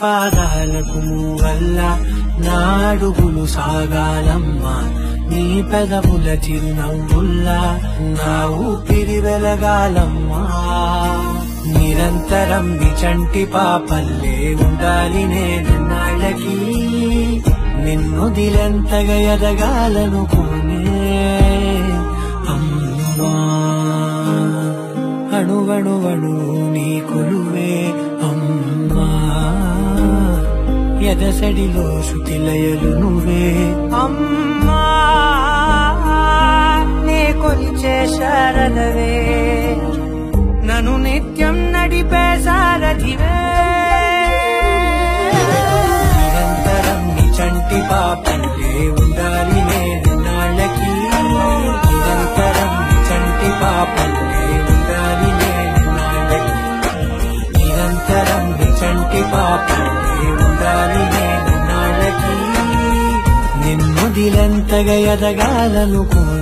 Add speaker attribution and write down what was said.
Speaker 1: పాదాలకు వల్ల నా అడుగులు సాగాలమ్మా నీ పెదవుల చిరునవ్వుల్లా నా ఊపిరి వెలగాలమ్మా నిరంతరం విచంటి పాపల్లే ఉండాలి నేను నాళ్ళకి నిన్ను దిలెంతగా ఎదగాలనుకునే అమ్మా అణువణువణు నీ కొలువే అమ్మా ఎదసడిలో శృతిలయలు నువ్వే అమ్మా నే కొలిచే శారదవే నన్ను నిత్యం నడిపే సారథివే నిరంతరం నీ చంటి పాపల్లే ఉండాలి నేను నాళ్ళకి నిరంతరం నీ చంటి పాపల్లే ఉండాలి నేను నాళ్ళకి నిరంతరం నీ చంటి పాపల్లే ఉండాలి నేను నాళ్ళకి నిన్ను దిలంతగా ఎదగాలనుకో